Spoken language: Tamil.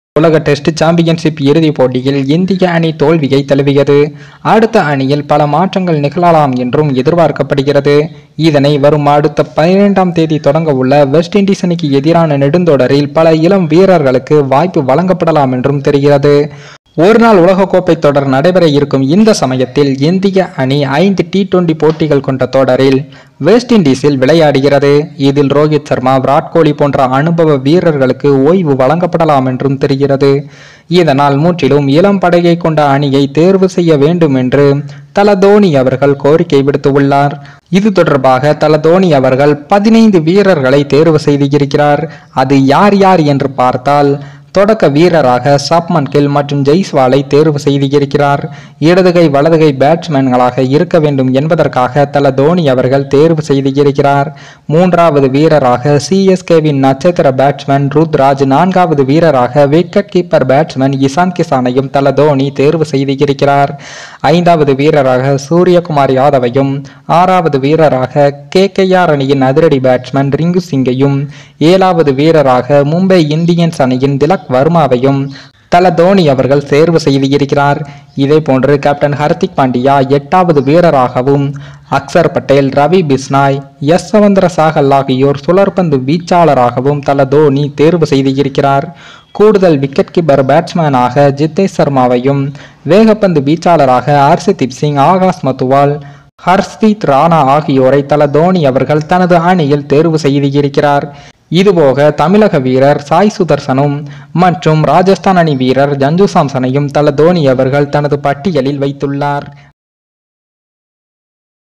உலக டெஸ்ட் சாம்பியன்ஷிப் இறுதிப் போட்டியில் இந்திய அணி தோல்வியை தழுவியது அடுத்த அணியில் பல மாற்றங்கள் நிகழலாம் என்றும் எதிர்பார்க்கப்படுகிறது இதனை வரும் அடுத்த பதினைந்தாம் தேதி தொடங்க உள்ள வெஸ்ட் இண்டீஸ் அணிக்கு எதிரான நெடுந்தொடரில் பல இளம் வீரர்களுக்கு வாய்ப்பு வழங்கப்படலாம் என்றும் தெரிகிறது ஒரு நாள் உலகக்கோப்பை தொடர் நடைபெற இருக்கும் இந்த சமயத்தில் இந்திய அணி ஐந்து டி டுவெண்டி போட்டிகள் கொண்ட தொடரில் வெஸ்ட் இண்டீஸில் விளையாடுகிறது இதில் ரோஹித் சர்மா விராட் கோலி போன்ற அனுபவ வீரர்களுக்கு ஓய்வு வழங்கப்படலாம் என்றும் தெரிகிறது இதனால் முற்றிலும் இளம் படையை கொண்ட அணியை தேர்வு செய்ய வேண்டும் என்று தல தோனி அவர்கள் கோரிக்கை விடுத்துள்ளார் இது தொடர்பாக தல தோனி அவர்கள் பதினைந்து வீரர்களை தேர்வு செய்திருக்கிறார் அது யார் யார் என்று பார்த்தால் தொடக்க வீரராக சாப்மன் கில் மற்றும் ஜெய்ஸ்வாலை தேர்வு செய்திருக்கிறார் இடதுகை வலதுகை பேட்ஸ்மேன்களாக இருக்க வேண்டும் என்பதற்காக தல தோனி அவர்கள் தேர்வு செய்திருக்கிறார் மூன்றாவது வீரராக சிஎஸ்கேவின் நட்சத்திர பேட்ஸ்மேன் ருத்ராஜ் நான்காவது வீரராக விக்கெட் கீப்பர் பேட்ஸ்மேன் இசான் கிசானையும் தல தோனி தேர்வு செய்திருக்கிறார் ஐந்தாவது வீரராக சூரியகுமார் யாதவையும் ஆறாவது வீரராக கே அணியின் அதிரடி பேட்ஸ்மேன் ரிங்கு சிங்கையும் ஏழாவது வீரராக மும்பை இந்தியன்ஸ் அணியின் திலக் வர்மாவையும் தல தோனி அவர்கள் தேர்வு செய்திருக்கிறார் இதே போன்று கேப்டன் ஹர்திக் பாண்டியா எட்டாவது வீரராகவும் அக்சர் பட்டேல் ரவி பிஸ்னாய் எஸ் சவந்திர சாகல் ஆகியோர் சுழற்பந்து வீச்சாளராகவும் தல தோனி தேர்வு செய்திருக்கிறார் கூடுதல் விக்கெட் கீப்பர் பேட்ஸ்மேனாக ஜித்தேஷ் சர்மாவையும் வேகப்பந்து வீச்சாளராக ஹர்ஷதீப் சிங் ஆகாஷ் மத்துவால் ஹர்ஷ்தீத் ராணா ஆகியோரை தல தோனி அவர்கள் தனது அணியில் தேர்வு செய்திருக்கிறார் இதுபோக தமிழக வீரர் சாய் சுதர்சனும் மற்றும் ராஜஸ்தான் அணி வீரர் ஜஞ்சு சாம்சனையும் தல தோனி அவர்கள் தனது பட்டியலில் வைத்துள்ளார்